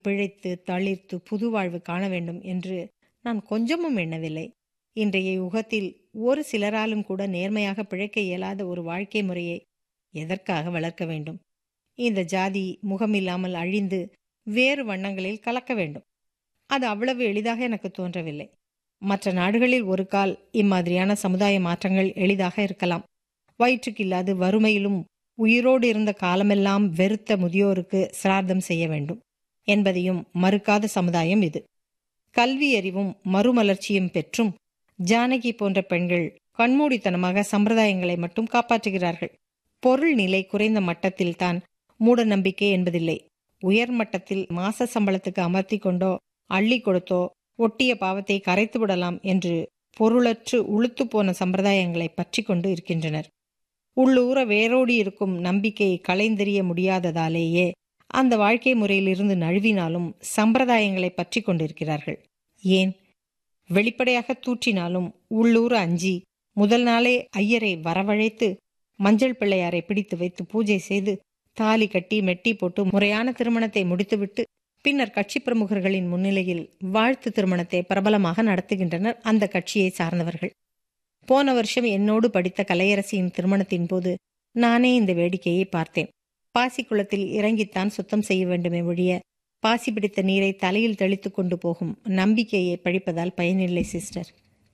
பிழைத்து தளிர்த்து புது வாழ்வு காண வேண்டும் என்று நான் கொஞ்சமும் எண்ணவில்லை இன்றைய யுகத்தில் ஒரு சிலராலும் கூட நேர்மையாக பிழைக்க இயலாத ஒரு வாழ்க்கை முறையை எதற்காக வளர்க்க வேண்டும் இந்த ஜாதி முகமில்லாமல் அழிந்து வேறு வண்ணங்களில் கலக்க வேண்டும் அது அவ்வளவு எளிதாக எனக்கு தோன்றவில்லை மற்ற நாடுகளில் ஒரு கால் இம்மாதிரியான சமுதாய மாற்றங்கள் எளிதாக இருக்கலாம் வயிற்றுக்கில்லாது வறுமையிலும் உயிரோடு இருந்த காலமெல்லாம் வெறுத்த முதியோருக்கு சிரார்த்தம் செய்ய வேண்டும் என்பதையும் மறுக்காத சமுதாயம் இது கல்வி அறிவும் மறுமலர்ச்சியும் பெற்றும் ஜானகி போன்ற பெண்கள் கண்மூடித்தனமாக சம்பிரதாயங்களை மட்டும் காப்பாற்றுகிறார்கள் பொருள் நிலை குறைந்த மட்டத்தில் தான் மூட நம்பிக்கை என்பதில்லை உயர் மட்டத்தில் மாச சம்பளத்துக்கு அமர்த்தி கொண்டோ அள்ளி கொடுத்தோ ஒட்டிய பாவத்தை கரைத்து விடலாம் என்று பொருளற்று உளுத்து போன சம்பிரதாயங்களை பற்றி கொண்டு இருக்கின்றனர் உள்ளூர வேரோடி இருக்கும் நம்பிக்கையை களைந்தெறிய முடியாததாலேயே அந்த வாழ்க்கை முறையிலிருந்து நழுவினாலும் சம்பிரதாயங்களை பற்றி கொண்டிருக்கிறார்கள் ஏன் வெளிப்படையாக தூற்றினாலும் உள்ளூர அஞ்சி முதல் நாளே ஐயரை வரவழைத்து மஞ்சள் பிள்ளையாரை பிடித்து வைத்து பூஜை செய்து தாலி கட்டி மெட்டி போட்டு முறையான திருமணத்தை முடித்துவிட்டு பின்னர் கட்சி பிரமுகர்களின் முன்னிலையில் வாழ்த்து திருமணத்தை பிரபலமாக நடத்துகின்றனர் அந்த கட்சியை சார்ந்தவர்கள் போன வருஷம் என்னோடு படித்த கலையரசியின் திருமணத்தின் போது நானே இந்த வேடிக்கையை பார்த்தேன் பாசி குளத்தில் இறங்கித்தான் சுத்தம் செய்ய வேண்டுமே ஒழிய பாசி பிடித்த நீரை தலையில் தெளித்து கொண்டு போகும் நம்பிக்கையை பழிப்பதால் பயனில்லை சிஸ்டர்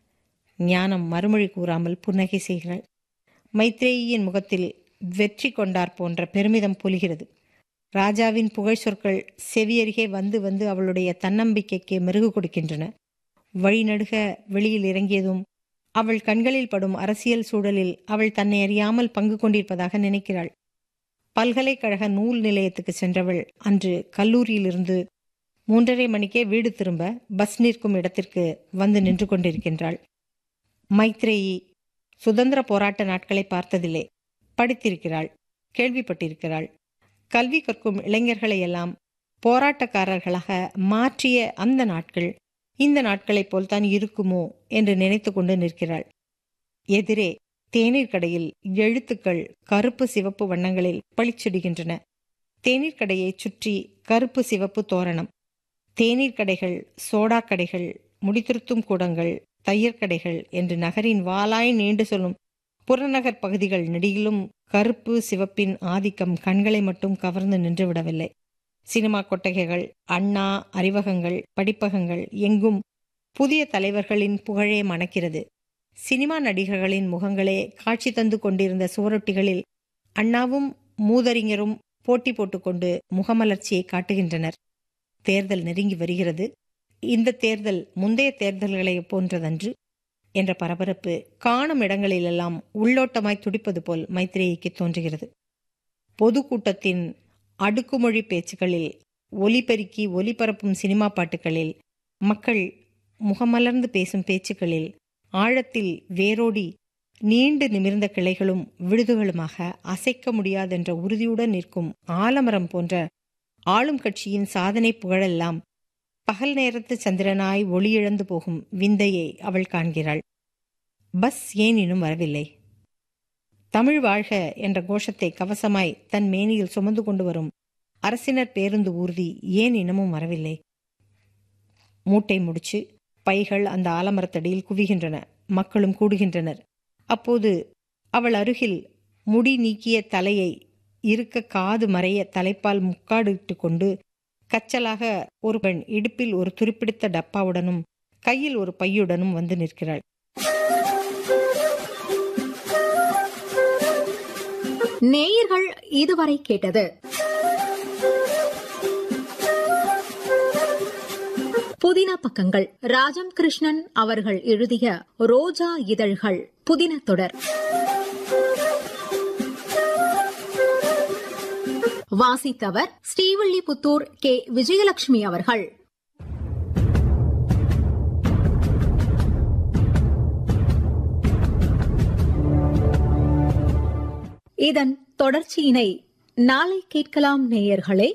ஞானம் மறுமொழி கூறாமல் புன்னகை செய்கிறாள் மைத்ரேயின் முகத்தில் வெற்றி கொண்டார் போன்ற பெருமிதம் பொலிகிறது ராஜாவின் புகழ் சொற்கள் செவியருகே வந்து வந்து அவளுடைய தன்னம்பிக்கைக்கு மெருகு கொடுக்கின்றன வழிநடுக வெளியில் இறங்கியதும் அவள் கண்களில் படும் அரசியல் சூழலில் அவள் தன்னை அறியாமல் பங்கு கொண்டிருப்பதாக நினைக்கிறாள் பல்கலைக்கழக நூல் நிலையத்துக்கு சென்றவள் அன்று கல்லூரியிலிருந்து மூன்றரை மணிக்கே வீடு திரும்ப பஸ் நிற்கும் இடத்திற்கு வந்து நின்று கொண்டிருக்கின்றாள் மைத்ரேயி சுதந்திர போராட்ட நாட்களை பார்த்ததில்லை படித்திருக்கிறாள் கேள்விப்பட்டிருக்கிறாள் கல்வி கற்கும் இளைஞர்களை எல்லாம் போராட்டக்காரர்களாக மாற்றிய அந்த நாட்கள் இந்த நாட்களைப் போல்தான் இருக்குமோ என்று நினைத்து கொண்டு நிற்கிறாள் எதிரே தேநீர் கடையில் எழுத்துக்கள் கருப்பு சிவப்பு வண்ணங்களில் பளிச்சிடுகின்றன தேநீர் கடையை சுற்றி கருப்பு சிவப்பு தோரணம் தேநீர் கடைகள் சோடா கடைகள் முடித்திருத்தும் கூடங்கள் தையர் கடைகள் என்று நகரின் வாலாய் நீண்டு சொல்லும் புறநகர் பகுதிகள் நெடியிலும் கருப்பு சிவப்பின் ஆதிக்கம் கண்களை மட்டும் கவர்ந்து நின்றுவிடவில்லை சினிமா கொட்டகைகள் அண்ணா அறிவகங்கள் படிப்பகங்கள் எங்கும் புதிய தலைவர்களின் புகழே மணக்கிறது சினிமா நடிகர்களின் முகங்களே காட்சி தந்து கொண்டிருந்த சுவரொட்டிகளில் அண்ணாவும் மூதறிஞரும் போட்டி போட்டுக்கொண்டு முகமலர்ச்சியை காட்டுகின்றனர் தேர்தல் நெருங்கி வருகிறது இந்த தேர்தல் முந்தைய தேர்தல்களை போன்றதன்று என்ற பரபரப்பு காணும் இடங்களிலெல்லாம் உள்ளோட்டமாய் துடிப்பது போல் மைத்ரேயிக்கு தோன்றுகிறது பொதுக்கூட்டத்தின் அடுக்குமொழி பேச்சுக்களில் ஒலிபெருக்கி ஒலிபரப்பும் சினிமா பாட்டுகளில் மக்கள் முகமலர்ந்து பேசும் பேச்சுக்களில் ஆழத்தில் வேரோடி நீண்டு நிமிர்ந்த கிளைகளும் விழுதுகளுமாக அசைக்க முடியாதென்ற உறுதியுடன் நிற்கும் ஆலமரம் போன்ற ஆளும் கட்சியின் சாதனை புகழெல்லாம் பகல் நேரத்து சந்திரனாய் ஒளியிழந்து போகும் விந்தையை அவள் காண்கிறாள் பஸ் ஏன் இன்னும் வரவில்லை தமிழ் வாழ்க என்ற கோஷத்தை கவசமாய் தன் மேனியில் சுமந்து கொண்டு வரும் அரசினர் பேருந்து ஊர்தி ஏன் இன்னமும் வரவில்லை மூட்டை முடிச்சு பைகள் அந்த ஆலமரத்தடியில் குவிகின்றன மக்களும் கூடுகின்றனர் அப்போது அவள் அருகில் முடி நீக்கிய தலையை இருக்க காது மறைய தலைப்பால் முக்காடிட்டு கொண்டு கச்சலாக ஒரு பெண் இடுப்பில் ஒரு துருப்பிடித்த டப்பாவுடனும் கையில் ஒரு பையுடனும் வந்து நிற்கிறாள் நேயர்கள் இதுவரை கேட்டது புதின பக்கங்கள் ராஜம் கிருஷ்ணன் அவர்கள் எழுதிய ரோஜா இதழ்கள் புதின தொடர் வாசித்தவர் ஸ்ரீவில்லிபுத்தூர் கே விஜயலட்சுமி அவர்கள் இதன் தொடர்ச்சியினை நாளை கேட்கலாம் நேயர்களே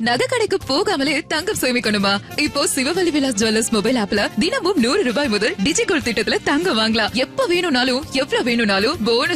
நகை கடைக்கு போகாமலே தங்கம் சேமிக்கணுமா இப்போ சிவவழி விலாஸ் ஜுவல்லர்ஸ் மொபைல் ஆப்ல தினமும் நூறு ரூபாய் முதல் டிஜிகோல் திட்டத்துல தங்கம் வாங்கலாம் எப்ப வேணும்னாலும் எவ்வளவு வேணும்னாலும் போனஸ்